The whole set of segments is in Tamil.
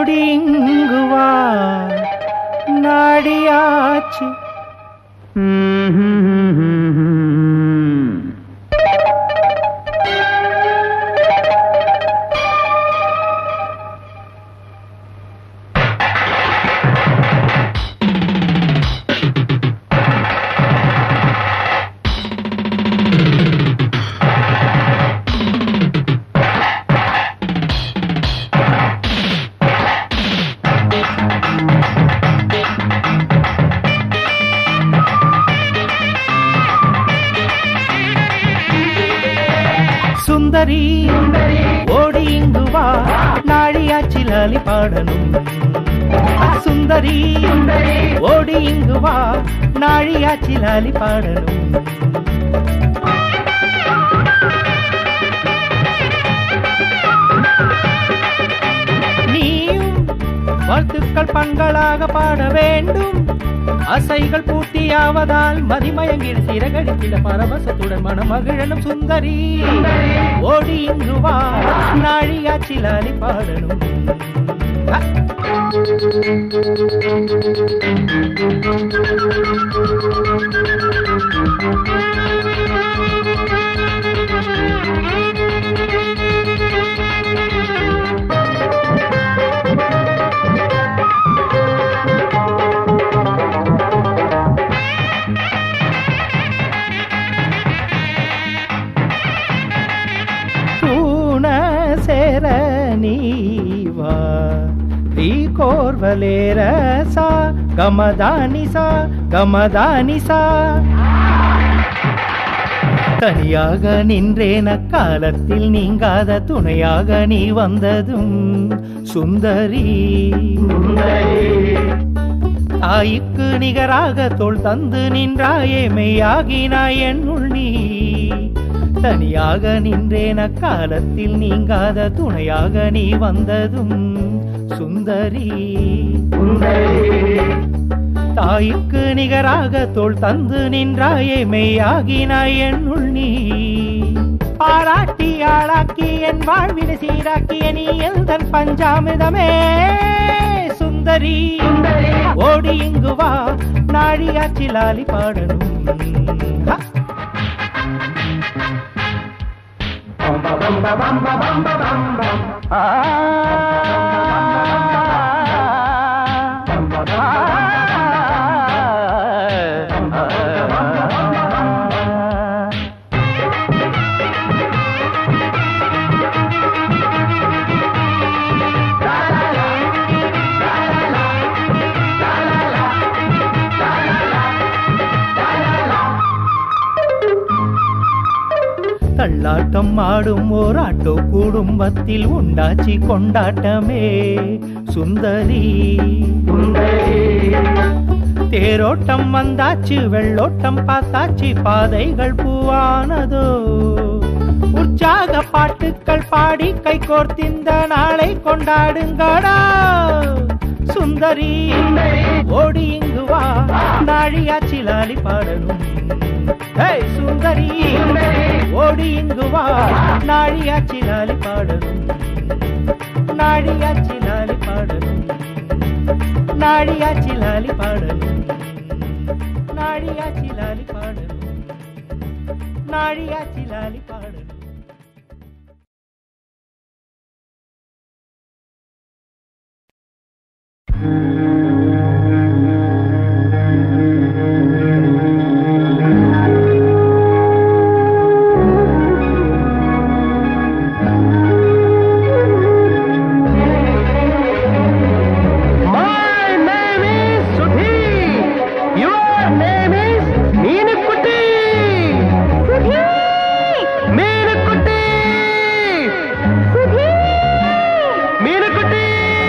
ஓடி இங்கு வா நாடியாச்சு சுந்தரி ஓடி இங்கு வா நாழியாச்சில் அலி பாடணும் சுந்தரி ஓடி இங்கு வா நாழியாச்சில் அலி பாடணும் நீயும் வாழ்த்துக்கள் பண்களாக பாட வேண்டும் அசைகள் பூர்த்தியாவதால் மதிமயங்கிட சிறகடித்திட பரவசத்துடன் மனமகிழனும் சுந்தரி ஓடி இங்கு வா நாழியாச்சில் அலி பாடணும் அ. பூன சேர நீவா தீ கோர்வலேர சா கமதானி சா கமதானி சா தனியாக நின்றேன காலத்தில் நீங்காத துணையாக நீ வந்ததும் சுந்தரி தாய்க்கு நிகராக தோள் தந்து நின்றாயே மெய்யாகினாய் என்னுள் நீ தனியாக நின்றேன காலத்தில் நீங்காத துணையாக நீ வந்ததும் சுந்தரி தாய்க்கு நிகராக தோள் தந்து நின்றாயே மெய்யாகினாய் என்னுள் நீ பாராட்டி ஆளாக்கி என் வாழ்வினை சீராக்கிய நீ எந்தன் பஞ்சாமிதமே சுந்தரி ஓடி இங்கு வா நாழியாச்சில் ஆலி பாடணும் ஹ! தள்ளாட்டம் ஆடும் ஓர் ஆட்டோ குடும்பத்தில் உண்டாச்சி கொண்டாட்டமே சுந்தரி தேரோட்டம் வந்தாச்சு வெள்ளோட்டம் பார்த்தாச்சு பாதைகள் பூவானதோ உற்சாக பாட்டுக்கள் பாடி கை கோர்த்திந்த நாளை கொண்டாடுங்கடா சுந்தரி ஓடி இங்கு வா நாழியாச்சில் ஆலி பாடணும் ஹேய் சுந்தரி ஓடி இங்கு வா நாழியாச்சில் ஆலி பாடணும் நாழியாச்சில் ஆலி பாடணும் நாழியாச்சில் ஆலி பாடணும் நாழியாச்சில் ஆலி பாடணும் நாழியாச்சில் ஆலி பாடணும் My name is Sudhi. Your name is Meenakutti. Meenakutti. Meenakutti.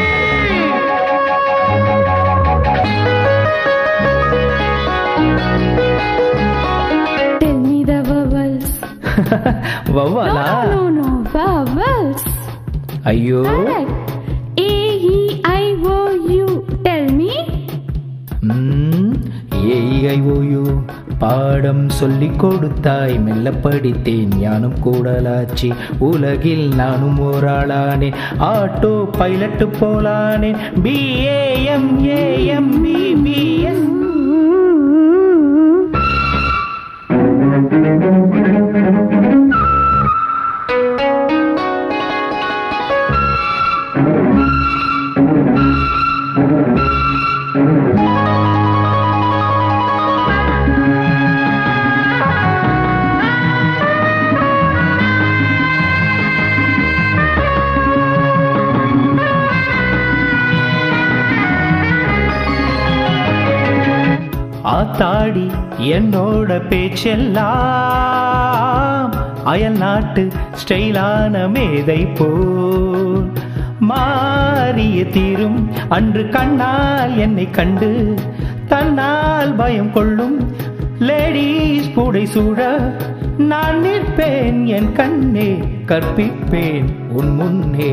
Tell me the vowels. வவ்வாலா No, no, no, vowels. ஐயோ Correct. A, E, I, O, U. Tell me. ம், ஏ ஐ ஓ யு பாடம் சொல்லிக் கொடுத்தாய் மெல்ல படித்தேன் ஞானம் கூடலாச்சு உலகில் நானும் ஓராளானேன் ஆட்டோ பைலட் போலானேன் பிஏஎம் ஏஎம் பிபிஎஸ் ஆத்தாடி என்னோட பேச்செல்லாம் அயல் நாட்டு ஸ்டைலான மேதை போல் மாறிய தீரும் அன்று கண்ணால் என்னை கண்டு தன்னால் பயம் கொள்ளும் லேடீஸ் பூடை சூழ நான் நிற்பேன் என் கண்ணே கற்பிப்பேன் உன் முன்னே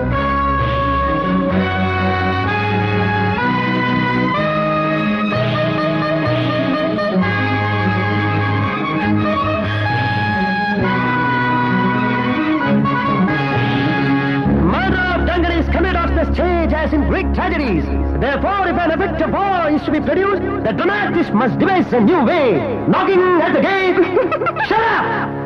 Murder of Dungar is committed off the stage as in Greek tragedies. Therefore, if an epic of war is to be produced, the dramatist must devise a new way. Knocking at the gate. Shut up!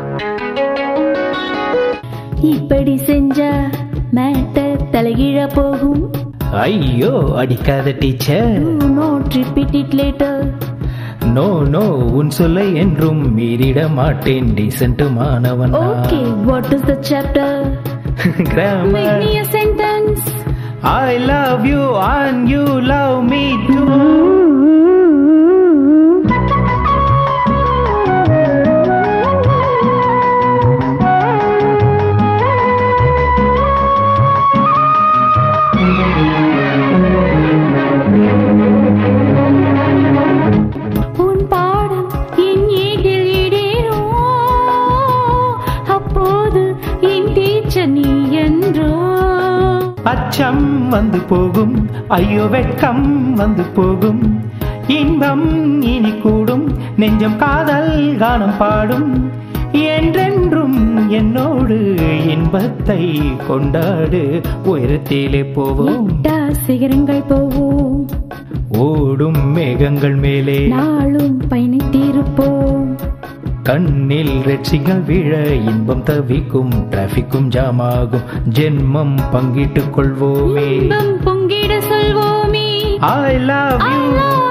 இப்படி செஞ்சா மேட்டர் தலைகீழ போகும் ஐயோ அடிக்காத teacher note repeat it later no no உன் சொல்லை என்றும் மீறிட மாட்டேன் டீசென்ட் மாணவன் okay what is the chapter make grammar me a sentence I love you and you love me too உன் பாடம் என் ஏட்டில் இடேனோ அப்போது என் டீச்சர் நீ என்றோ அச்சம் வந்து போகும் ஐயோ வெட்கம் வந்து போகும் இன்பம் இனி கூடும் நெஞ்சம் காதல் கானம் பாடும் என்றென்றும் என்னோடு இன்பத்தை கொண்டாடு உயரத்திலே போவோம் விட்டா சிகரங்கள் போவோம் ஓடும் மேகங்கள் மேலே நாளும் பயணித்திருப்போம் கண்ணில் ரெட் சிக்னல் விழ இன்பம் தவிக்கும் டிராபிக்கும் ஜாமாகும் ஜென்மம் பங்கிட்டுக் கொள்வோமே இன்பம் பொங்கிட சொல்வோமே I love I you love